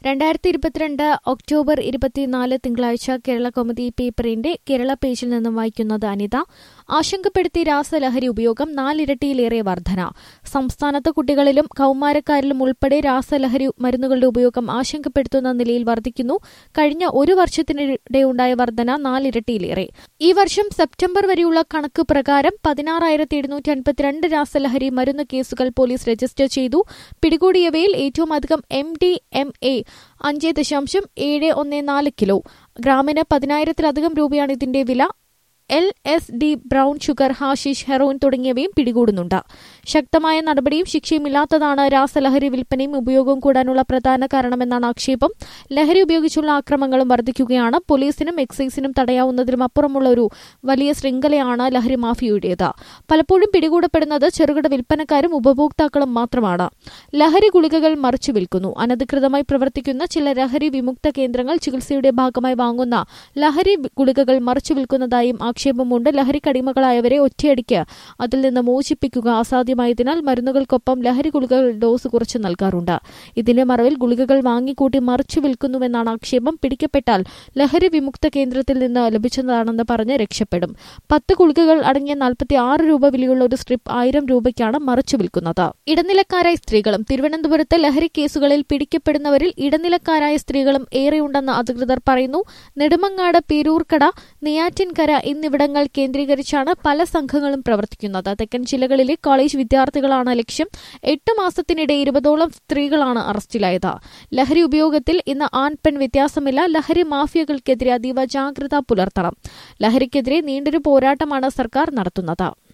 രണ്ടായിരത്തി ഇരുപത്തിരണ്ട് ഒക്ടോബർ ഇരുപത്തിനാല് തിങ്കളാഴ്ച കേരള കൗമുദി പേപ്പറിന്റെ കേരള പേജിൽ നിന്നും വായിക്കുന്നത് അനിത ആശങ്കപ്പെടുത്തി രാസലഹരി ഉപയോഗം നാലിരട്ടിയിലേറെ വർധന സംസ്ഥാനത്ത് കുട്ടികളിലും കൌമാരക്കാരിലും ഉൾപ്പെടെ രാസലഹരി മരുന്നുകളുടെ ഉപയോഗം ആശങ്കപ്പെടുത്തുന്ന നിലയിൽ വർദ്ധിക്കുന്നു കഴിഞ്ഞ ഒരു വർഷത്തിനിടെയുണ്ടായ വർധന നാലിരട്ടിയിലേറെ ഈ വർഷം സെപ്റ്റംബർ വരെയുള്ള കണക്ക് പ്രകാരം പതിനാറായിരത്തി എഴുന്നൂറ്റി അൻപത്തിരണ്ട് രാസലഹരി മരുന്ന് കേസുകൾ പോലീസ് രജിസ്റ്റർ ചെയ്തു പിടികൂടിയവയിൽ ഏറ്റവും അധികം എം ഡി എം എ അഞ്ച് ദശാംശം ഏഴ് ഒന്ന് നാല് കിലോ ഗ്രാമിന് പതിനായിരത്തിലധികം രൂപയാണ് ഇതിന്റെ വില L S D brown sugar hashish heroin തുടങ്ങിയവയും പിടികൂടുന്നുണ്ട് ശക്തമായ നടപടിയും ശിക്ഷയുമില്ലാത്തതാണ് രാസലഹരി വിൽപ്പനയും ഉപയോഗവും കൂടാനുള്ള പ്രധാന കാരണമെന്നാണ് ആക്ഷേപം ലഹരി ഉപയോഗിച്ചുള്ള ആക്രമങ്ങളും വർദ്ധിക്കുകയാണ് പോലീസിനും എക്സൈസിനും തടയാവുന്നതിനും അപ്പുറമുള്ള ഒരു വലിയ ശൃംഖലയാണ് ലഹരി മാഫിയയുടേത് പലപ്പോഴും പിടികൂടപ്പെടുന്നത് ചെറുകിട വിൽപ്പനക്കാരും ഉപഭോക്താക്കളും മാത്രമാണ് ലഹരി ഗുളികകൾ മറിച്ചു വിൽക്കുന്നു അനധികൃതമായി പ്രവർത്തിക്കുന്ന ചില ലഹരി വിമുക്ത കേന്ദ്രങ്ങൾ ചികിത്സയുടെ ഭാഗമായി വാങ്ങുന്ന ലഹരി ഗുളികകൾ മറിച്ചു വിൽക്കുന്നതായും ആക്ഷേപമുണ്ട് ലഹരിക്കടിമകളായവരെ ഒറ്റയടിക്ക് അതിൽ നിന്ന് മോചിപ്പിക്കുക അസാധ്യമായതിനാൽ മരുന്നുകൾക്കൊപ്പം ലഹരി ഗുളികകൾ ഡോസ് കുറച്ച് നൽകാറുണ്ട് ഇതിന്റെ മറവിൽ ഗുളികകൾ വാങ്ങിക്കൂട്ടി മറിച്ചു വിൽക്കുന്നുവെന്നാണ് ആക്ഷേപം പിടിക്കപ്പെട്ടാൽ ലഹരി വിമുക്ത കേന്ദ്രത്തിൽ നിന്ന് ലഭിച്ചതാണെന്ന് പറഞ്ഞ് രക്ഷപ്പെടും പത്ത് ഗുളികകൾ അടങ്ങിയ നാൽപ്പത്തി ആറ് രൂപ വിലയുള്ള ഒരു സ്ട്രിപ്പ് ആയിരം രൂപയ്ക്കാണ് മറിച്ചു വിൽക്കുന്നത് ഇടനിലക്കാരായ സ്ത്രീകളും തിരുവനന്തപുരത്ത് ലഹരി കേസുകളിൽ പിടിക്കപ്പെടുന്നവരിൽ ഇടനിലക്കാരായ സ്ത്രീകളും ഏറെയുണ്ടെന്ന് അധികൃതർ പറയുന്നു നെടുമങ്ങാട് പേരൂർക്കട നെയ്യാറ്റിൻകര എന്നിവിടങ്ങൾ കേന്ദ്രീകരിച്ചാണ് പല സംഘങ്ങളും പ്രവർത്തിക്കുന്നത് തെക്കൻ ജില്ലകളിലെ കോളേജ് വിദ്യാർത്ഥികളാണ് ലക്ഷ്യം എട്ട് മാസത്തിനിടെ ഇരുപതോളം സ്ത്രീകളാണ് അറസ്റ്റിലായത് ലഹരി ഉപയോഗത്തിൽ ഇന്ന് ആൺ പെൺ വ്യത്യാസമില്ല ലഹരി മാഫിയകൾക്കെതിരെ അതീവ ജാഗ്രത പുലർത്തണം ലഹരിക്കെതിരെ നീണ്ടൊരു പോരാട്ടമാണ് സർക്കാർ നടത്തുന്നത്